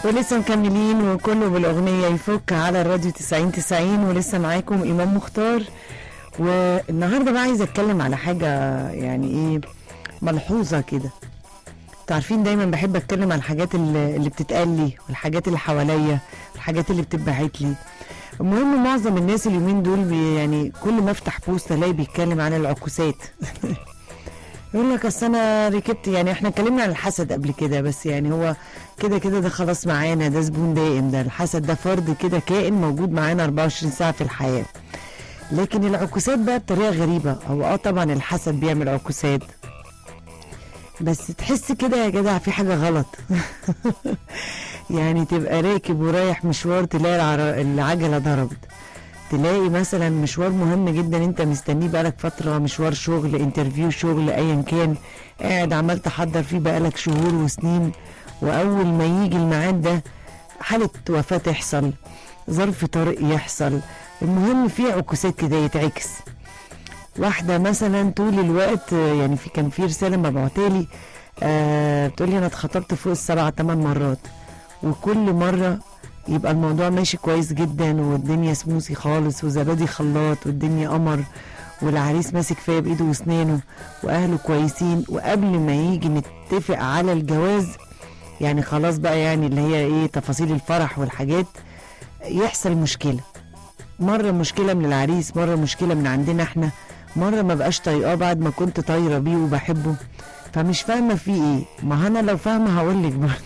ولسه مكملين وكله بالاغنيه يفك على الراديو 90 90 ولسه معاكم امام مختار والنهارده بقى عايزه اتكلم على حاجه يعني ايه ملحوظه كده انتوا عارفين دايما بحب اتكلم عن الحاجات اللي, اللي بتتقال لي والحاجات اللي حواليا الحاجات اللي بتتبعت لي المهم معظم الناس اليومين دول بي يعني كل ما افتح بوست الاقي بيتكلم عن العكوسات يقول لك اصل انا ركبت يعني احنا اتكلمنا عن الحسد قبل كده بس يعني هو كده كده ده خلاص معانا ده زبون دائم ده الحسد ده فرد كده كائن موجود معانا 24 ساعه في الحياه لكن العكوسات بقى بطريقه غريبه هو اه طبعا الحسد بيعمل عكوسات بس تحس كده يا جدع في حاجه غلط يعني تبقى راكب ورايح مشوار تلاقي العر- العجله ضربت تلاقي مثلا مشوار مهم جدا انت مستنيه بقالك فتره مشوار شغل انترفيو شغل ايا كان قاعد عمال تحضر فيه بقالك شهور وسنين واول ما يجي الميعاد ده حاله وفاه تحصل ظرف طارئ يحصل المهم في عكوسات كده يتعكس واحدة مثلا طول الوقت آه، يعني في كان في رسالة مبعوتالي آه بتقول لي أنا اتخطبت فوق السبع تمن مرات وكل مرة يبقى الموضوع ماشي كويس جدا والدنيا سموسي خالص وزبادي خلاط والدنيا قمر والعريس ماسك فيا بإيده وأسنانه وأهله كويسين وقبل ما يجي نتفق على الجواز يعني خلاص بقى يعني اللي هي إيه تفاصيل الفرح والحاجات يحصل مشكلة مرة مشكلة من العريس مرة مشكلة من عندنا احنا مرة ما بقاش طايقاه بعد ما كنت طايرة بيه وبحبه فمش فاهمة في ايه ما انا لو فاهمة هقولك برضه